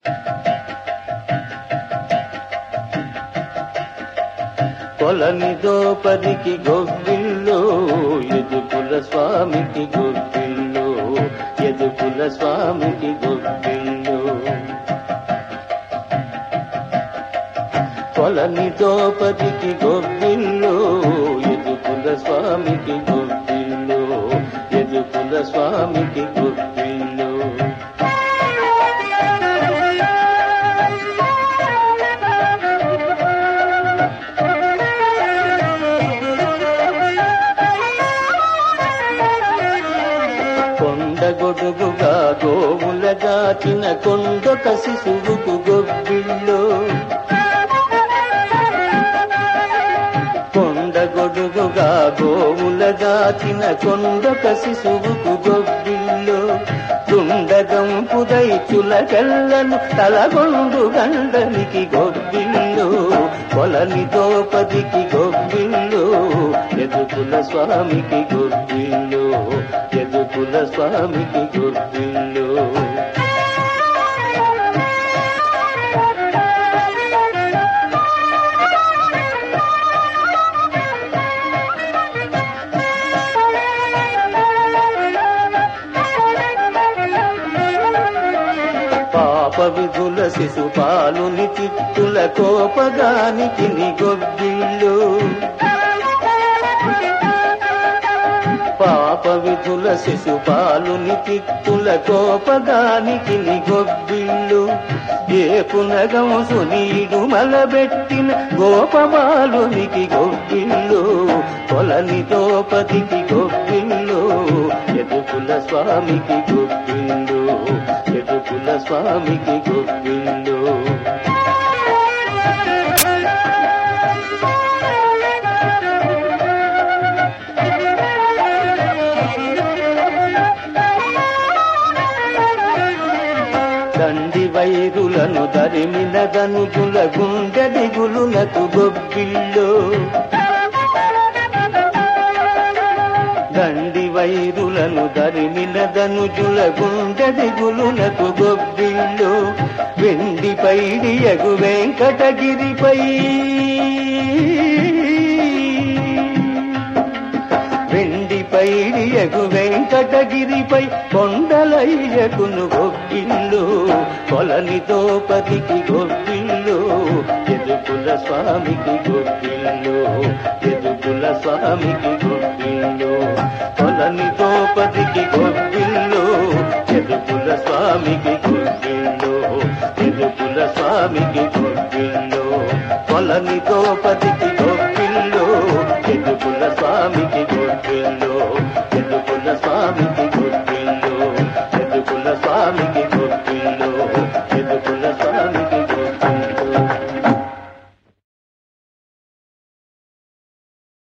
కొలని దోపదికి గొబ్బిల్లు ఎదుకుల స్వామికి గొబ్బిల్లు ఎదుకుల స్వామికి గొబ్బిల్లు కొలని దోపదికి గొబ్బిల్లు ఎదుకుల స్వామికి గొబ్బిల్లు ఎదుకుల స్వామికి గొబ్బిల్లు కొండగొడుగుగా గోవుల దాచిన కొండొక శిశువుకు గొబ్బిళ్ళు కొండగొడుగుగా గోవుల దాచిన కొండొక శిశువుకు గొబ్బిళ్ళు తుండగంపుదై చులకెల్లను తలగొండు గండనికి గొబ్బిళ్ళు కొలని దోపదికి గొబ్బిళ్ళు ఎదుకుల స్వామికి గొబ్బిళ్ళు ఎదుకుల స్వామికి గొబ్బిళ్ళు పాప విధుల శిశుపాలుని చిత్తుల కోపగానికి నిగొబ్బిళ్ళు పాప విధుల శిశుపాలుని చిత్తుల కోపగానికి నిగొబ్బిళ్ళు ఏ పునగంసు నీడు మలబెట్టిన గోపబాలునికి గొబ్బిళ్ళు కొలని దోపతికి గొబ్బిళ్ళు ఎదుకుల స్వామికి గొబ్బిళ్ళు ఎదుకుల స్వామికి గొబ్బిళ్ళు దండి వైరులను దరిమిన దనుగుల గుండె దిగులునకు గొబ్బిళ్ళు దండి వైరులను దరిమిన దనుజుల గుండె దిగులునకు గొబ్బిళ్ళు వెండి పైడియగు వెంకటగిరిపై వెండి పైడియగు వెంకటగిరిపై కొండలయ్యకును గొబ్బిళ్ళు కొలని దోపతికి గొబ్బిళ్ళు ఎదుకుల స్వామికి గొబ్బిళ్ళు ఎదుకుల స్వామికి గొబ్బిళ్ళు కొలని దోపతికి గొబ్బిళ్ళు ఎదుకుల స్వామికి గొబ్బిళ్ళు ఎదుకుల స్వామికి గొబ్బిళ్ళు కొలని దోపతికి గొబ్బిళ్ళు ఎదుకుల స్వామికి గొబ్బిళ్ళు ఎదుకుల స్వామికి గొబ్బిళ్ళు